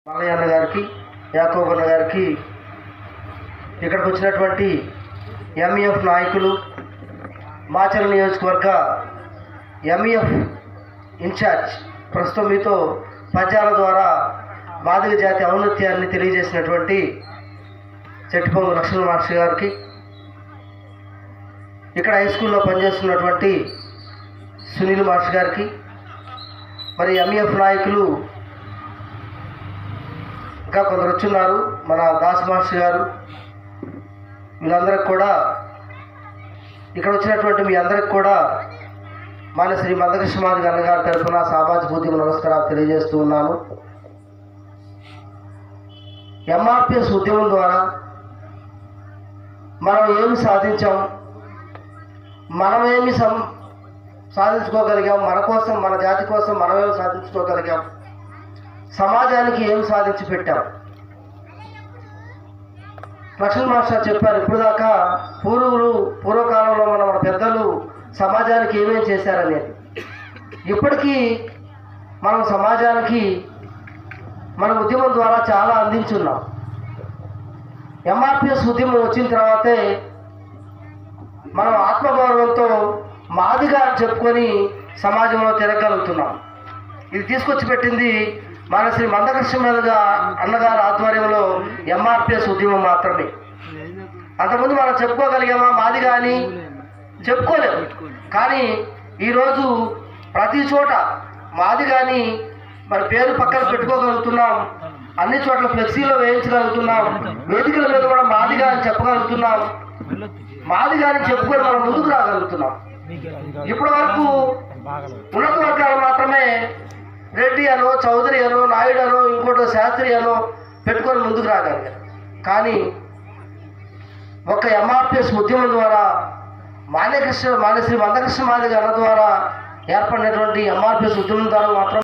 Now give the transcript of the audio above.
మల్లయ్య అన్న గారికి యాకోబ్ అన్న గారికి ఇక్కడికి వచ్చినటువంటి ఎంఈఎఫ్ నాయకులు మాచల నియోజకవర్గ ఎంఈఎఫ్ ఇన్ఛార్జ్ ప్రస్తుతం మీతో పద్యాల ద్వారా మాదిగ జాతి ఔన్నత్యాన్ని తెలియజేసినటువంటి చెట్టుపొంగు లక్ష్మణ మహర్షి గారికి ఇక్కడ హై స్కూల్లో పనిచేస్తున్నటువంటి సునీల్ మహర్షి గారికి మరి ఎంఈఎఫ్ నాయకులు ఇంకా కొందరు వచ్చున్నారు మన దాస్ మహర్షి గారు వీళ్ళందరికి కూడా ఇక్కడ వచ్చినటువంటి మీ అందరికి కూడా మన శ్రీ మందకృష్ణ మాదిగ అన్నగారి తరఫున సామాజిక ఉద్యమ నమస్కారాలు తెలియజేస్తూ ఉన్నాను ఎంఆర్పిఎస్ ఉద్యమం ద్వారా మనం ఏమి సాధించాం మనమేమి సం సాధించుకోగలిగాం మన కోసం మన జాతి కోసం మనమేమి సాధించుకోగలిగాం సమాజానికి ఏం సాధించి పెట్టాం లక్ష్మణ మాస్టర్ చెప్పారు ఇప్పుడు దాకా పూర్వులు పూర్వకాలంలో మన మన పెద్దలు సమాజానికి ఏమేం చేశారనేది ఇప్పటికీ మనం సమాజానికి మన ఉద్యమం ద్వారా చాలా అందించున్నాం ఎంఆర్పిఎస్ ఉద్యమం వచ్చిన తర్వాతే మనం ఆత్మగౌరవంతో మాదిగా అని చెప్పుకొని సమాజంలో తిరగలుగుతున్నాం ఇది తీసుకొచ్చి పెట్టింది మన శ్రీ మందకృష్ణ మీదుగా అన్నగారి ఆధ్వర్యంలో ఎంఆర్పిఎస్ ఉద్యమం మాత్రమే అంతకుముందు మనం చెప్పుకోగలిగామా మాది కానీ చెప్పుకోలేము కానీ ఈరోజు ప్రతి చోట మాది కానీ మరి పేరు పక్కన పెట్టుకోగలుగుతున్నాం అన్ని చోట్ల ఫ్లెక్సీలో వేయించగలుగుతున్నాం వేదికల మీద కూడా మాదిగా అని చెప్పగలుగుతున్నాం మాది కానీ చెప్పుకొని మనం ముందుకు రాగలుగుతున్నాం ఇప్పటి వరకు ఉన్నత వర్గాలు మాత్రమే రెడ్డి అనో చౌదరి అనో నాయుడు అనో ఇంకోటో శాస్త్రి అనో పెట్టుకొని ముందుకు రాగలిగారు కానీ ఒక ఎంఆర్పిఎస్ ఉద్యమం ద్వారా మాన్యకృష్ణ మాన్యశ్రీ మందకృష్ణ మాదిగ అన్న ద్వారా ఏర్పడినటువంటి ఎంఆర్పిఎస్ ఉద్యమం ద్వారా మాత్రం